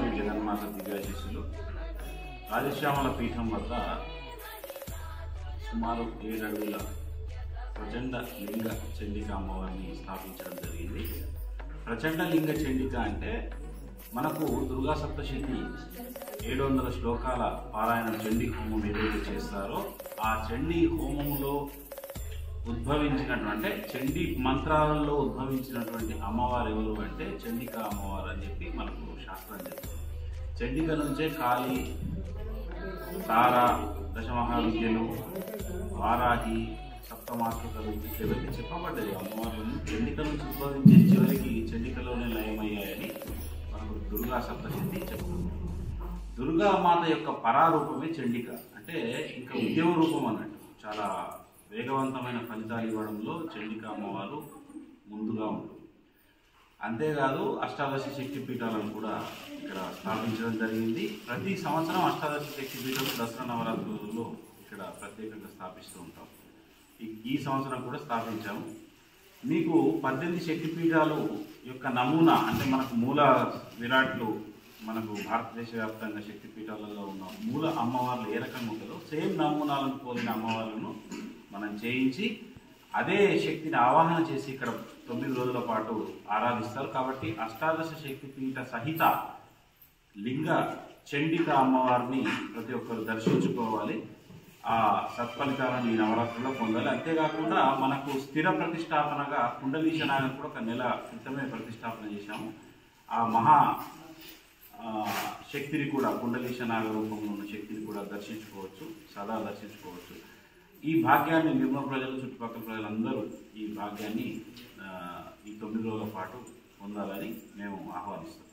శ్రీ జగన్మాత దివ్యాశిస్సులు రాజశ్యామల పీఠం వద్ద సుమారు ఏడు అడుగుల ప్రచండ లింగ చండిక అమ్మవారిని స్థాపించడం జరిగింది ప్రచండ లింగ చండిక అంటే మనకు దుర్గా సప్తశతి ఏడు వందల శ్లోకాల పారాయణ చండీ హోమం ఏదైతే చేస్తారో ఆ చండీ హోమంలో ఉద్భవించినటువంటి అంటే చండీ మంత్రాలలో ఉద్భవించినటువంటి అమ్మవారు ఎవరు అంటే చండిక అమ్మవారు అని చెప్పి మనకు శాస్త్రం చెప్తుంది చండిక నుంచే కాళీ తార దశమహావిద్యలు వారాహి సప్తమాతృకలు చివరికి చెప్పబడ్డది అమ్మవార్లను చండిక నుంచి ఉద్భవించి చివరికి చండికలోనే లయమయ్యాయని మనకు దుర్గా సప్తశతి చెప్తుంది దుర్గా మాత యొక్క పరారూపమే చండిక అంటే ఇంకా ఉద్యమ రూపం అన్నట్టు చాలా వేగవంతమైన ఫలితాలు ఇవ్వడంలో చండిక అమ్మవారు ముందుగా ఉంటుంది అంతేకాదు అష్టాదశ శక్తి పీఠాలను కూడా ఇక్కడ స్థాపించడం జరిగింది ప్రతి సంవత్సరం అష్టాదశ శక్తి పీఠాలు దసరా నవరాత్రులలో ఇక్కడ ప్రత్యేకంగా స్థాపిస్తూ ఉంటాం ఈ- ఈ సంవత్సరం కూడా స్థాపించాము మీకు పద్దెనిమిది శక్తి పీఠాలు యొక్క నమూనా అంటే మనకు మూల విరాట్లు మనకు భారతదేశ వ్యాప్తంగా శక్తి పీఠాలలో ఉన్న మూల అమ్మవార్లు ఏ రకంగా ఉంటుందో సేమ్ నమూనాలను పోలిన అమ్మవార్లను మనం చేయించి అదే శక్తిని ఆవాహన చేసి ఇక్కడ తొమ్మిది రోజుల పాటు ఆరాధిస్తారు కాబట్టి అష్టాదశ శక్తి పీఠ సహిత లింగ చండిక అమ్మవారిని ప్రతి ఒక్కరు దర్శించుకోవాలి ఆ సత్ఫలితాలను ఈ నవరాత్రుల్లో పొందాలి అంతేకాకుండా మనకు స్థిర ప్రతిష్టాపనగా కుండలీశనాన్ని కూడా ఒక నెల క్రితమే ప్రతిష్టాపన చేశాము ఆ మహా ఆ, శక్తిని కూడా కుండలీశ నాగ రూపంలో ఉన్న శక్తిని కూడా దర్శించుకోవచ్చు సదా దర్శించుకోవచ్చు ఈ భాగ్యాన్ని నిర్మల ప్రజలు చుట్టుపక్కల ప్రజలందరూ ఈ భాగ్యాన్ని ఆ, ఈ తొమ్మిది రోజుల పాటు పొందాలని మేము ఆహ్వానిస్తున్నాం